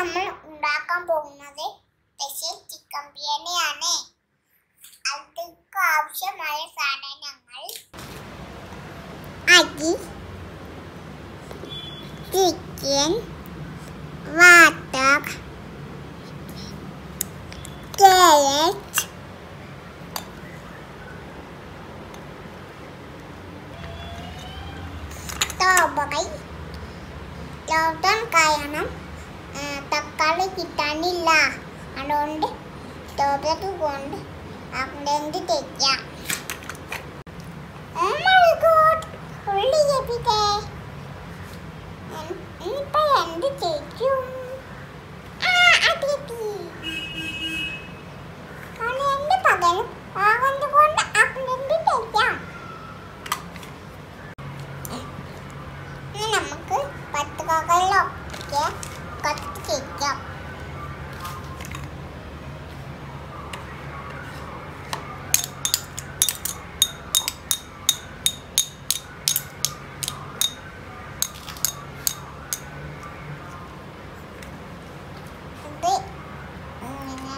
നമ്മൾ ഉണ്ടാക്കാൻ പോകുന്നത് സ്പെഷ്യൽ ചിക്കൻ ബിരിയാണിയാണ് അതിക്ക് ആവശ്യമായ സാധനങ്ങൾ അരി ചിക്കൻ വാട്ടർ carrot strawberry ലോട്ടൺ കാരണം ആ, തക്കാളി കിട്ടാനില്ല അതുകൊണ്ട് സ്ട്രോബെറി കൊണ്ട് അക്കൗണ്ട് തെറ്റാം Oh my god! ഉള്ളി ചെപ്പിട്ടേ ഇനിയിപ്പോ എന്ത് ചെയ്യും ആ അതെത്തി കാരണം എന്റെ പകരം ആകൊണ്ട് കൊണ്ട് അക്കൗണ്ട് തെറ്റാം ഇനി നമുക്ക് പത്തുകകളിലൊക്കെ കത്തിക്കാം ഇത് ഇങ്ങനെ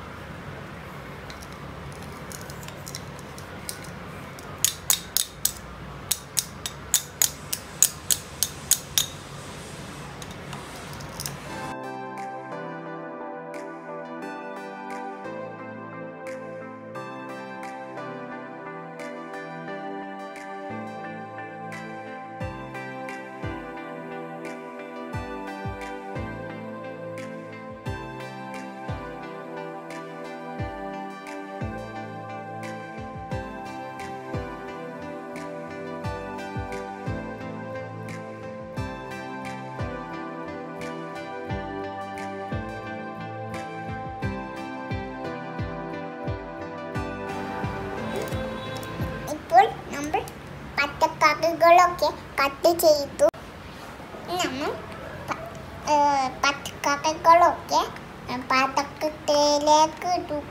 ഇപ്പോൾ നമ്മൾ പച്ചക്കറികളൊക്കെ കട്ട് ചെയ്തു നമ്മൾ പ- ഏ, പച്ചക്കറികളൊക്കെ പാത്രത്തിലേക്ക് ഇടുക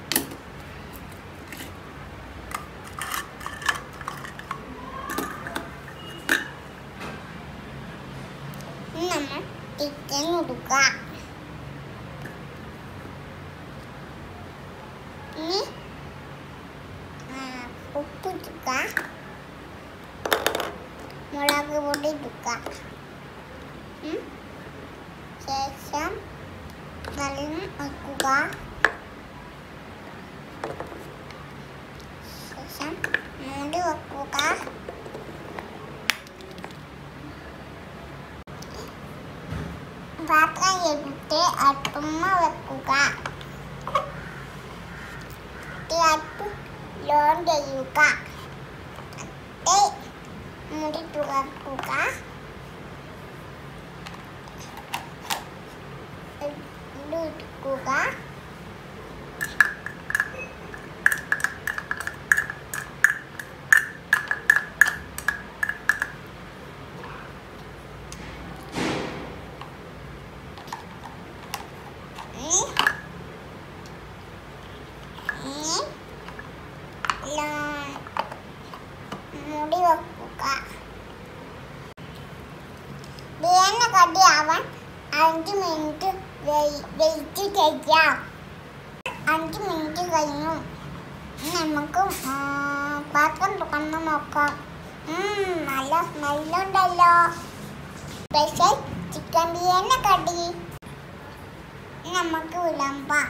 ഇനി നമ്മൾ ചിക്കൻ ഇടുക ഇനി ആ, ഉപ്പ് ഇടുക മുളക് പൊടി ഇടുക ഉം. ശേഷം വെള്ളം ഒഴിക്കുക ശേഷം മൂടി വെക്കുക പാത്രം എടുത്ത് അടുപ്പമ്മ വെക്കുക ഈ അടുപ്പ് ലോൺ ചെയ്യുക എന്നിട്ട് മുടി തുറക്കുക ഇത് എടുക്കുക ഇനി ഇനി ലാ- മുടി വെക്കുക ബിരിയാണി കടിയാവാൻ അഞ്ച് മിനിറ്റ് വെയിറ്റ് ചെയ്യാം അഞ്ച് മിനിറ്റ് കഴിഞ്ഞു ഇനി നമുക്ക് ആ, പാത്രം തുറന്ന് നോക്കാം ഉം, നല്ല സ്മെല്ലുണ്ടല്ലോ സ്പെഷ്യൽ ചിക്കൻ ബിരിയാണി കടി ഇനി നമുക്ക് വിളമ്പാം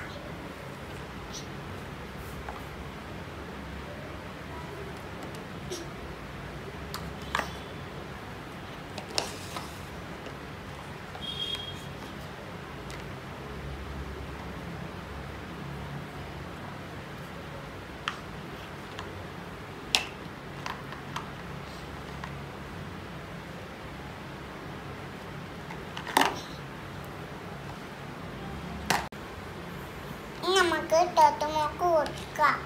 ഇനി നമുക്ക് ടോട്ടുമോക്ക് കൊടുക്കാം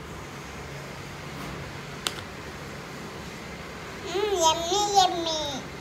യമ്മി യമ്മി